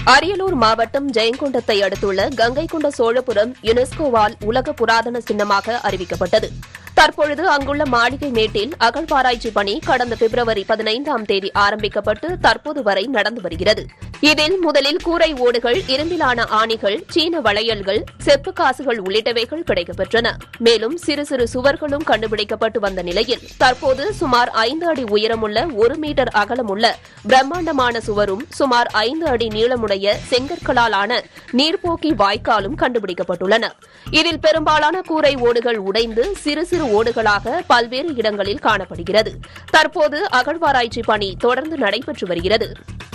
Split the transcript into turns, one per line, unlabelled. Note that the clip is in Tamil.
அரியலூர் மாவட்டம் ஜெயங்கொண்டத்தை அடுத்துள்ள கங்கைகொண்ட சோழபுரம் யுனெஸ்கோவால் உலக புராதன சின்னமாக அறிவிக்கப்பட்டது தற்பொழுது அங்குள்ள மாளிகை மேட்டில் அகழ்வாராய்ச்சி பணி கடந்த பிப்ரவரி பதினைந்தாம் தேதி ஆரம்பிக்கப்பட்டு தற்போது வரை நடந்து வருகிறது இதில் முதலில் கூரை ஓடுகள் இரும்பிலான ஆணிகள் சீன வளையல்கள் செப்பு காசுகள் உள்ளிட்டவைகள் கிடைக்கப்பெற்றன மேலும் சிறு சிறு சுவர்களும் கண்டுபிடிக்கப்பட்டு வந்த நிலையில் தற்போது சுமார் ஐந்து அடி உயரமுள்ள ஒரு மீட்டர் அகலமுள்ள பிரம்மாண்டமான சுவரும் சுமார் ஐந்து அடி நீளமுடைய செங்கற்களால் ஆன நீர்ப்போக்கி வாய்க்காலும் கண்டுபிடிக்கப்பட்டுள்ளன இதில் பெரும்பாலான கூரை ஓடுகள் உடைந்து சிறு சிறு ஓடுகளாக பல்வேறு இடங்களில் காணப்படுகிறது தற்போது அகழ்வாராய்ச்சி பணி தொடர்ந்து நடைபெற்று வருகிறது